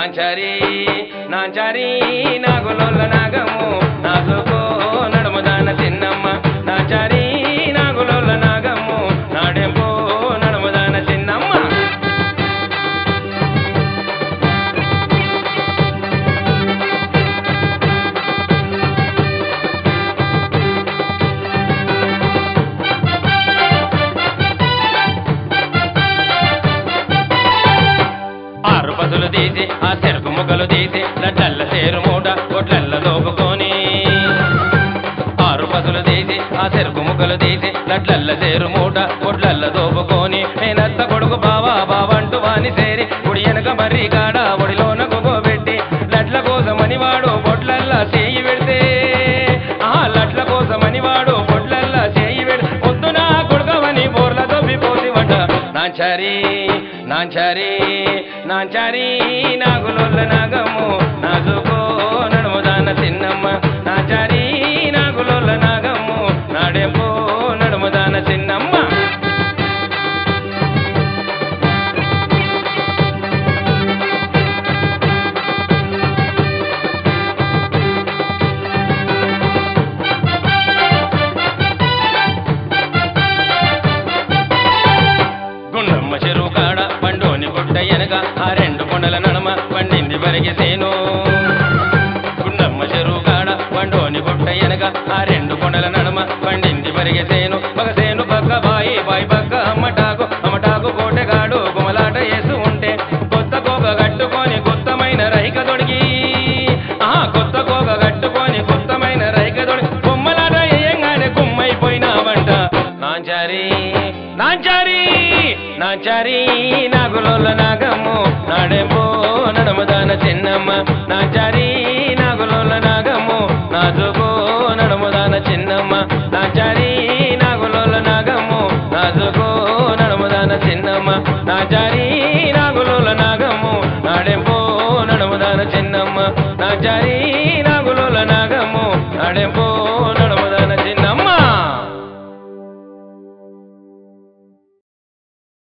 నాంచారి నాంచారి నాగులోల నాగము నాజుకో నడుముదాన చిన్నమ్మ నాంచారి నాగులోల నాగము నాడెంపో నడుముదాన చిన్నమ్మ ఆరు పదులు తీసి ఆ చెరుకు ముక్కలు తీసి లడ్డల్ల చేరు మూట కొట్లల్ల దోపుకొని ఆరు పదులు తీసి ఆ చెరుకు ముక్కలు తీసి లడ్లల్ల చేరు మూట కొట్లల్ల దోపుకొని నేనత్త కొడుకు బావా బావంటూ వాని సేరి కుడి వెనక మర్రి కాడ ఒడిలోన పెట్టి లడ్ల కోసమని వాడు బొట్లల్లా చేయి పెడితే ఆ లడ్ల కోసమని వాడు బొట్లల్లా చేయి పెడి పొద్దున కొడుకవని బోర్ల దొబ్బిపోతి వంట నాంచారి నాంచారి నాంచారి నాగులోళ్ళ నాగము నాజుకో నడుముదాన చిన్నమ్మ నాంచారి నాగులోళ్ళ నాగము నాడెంపో నడుముదాన చిన్నమ్మ గుండమ్మ చెరువు కాడ పండోని గుట్ట ఎనక ఆ రెండు కొండల నడమ పండింది బరిగెసేను గుండమ్మ చెరువు కాడ పండోని గుట్ట ఎనక ఆ రెండు కొండల నడమ పండింది బరిగెసేను మగసేను పక్క బాయి బాయి పక్క అమ్మటాకు అమ్మటాకు కోటెగాడు గుమలాట వేసు ఉంటే కొత్త కోక కట్టుకొని కొత్తమైన రైక తొడిగి ఆ కొత్త కోక కట్టుకొని కొత్తమైన రైక తొడిగి బొమ్మలాట వేయంగానే గుమ్మైపోయినావంట నాంచారి నాంచారి నాంచారి నాగులోల నాగమ్ము నాడెంపో నడుముదాన చిన్నమ్మ నాంచారి నాగులోల నాగమ్ము నాజుకో నడుముదాన చిన్నమ్మ నాంచారి నాగులోల నాగమ్ము నాజుకో నడుముదాన చిన్నమ్మ నాంచారి నాగులోల నాగమ్ము నాడెంపో నడుముదాన చిన్నమ్మ నాంచారి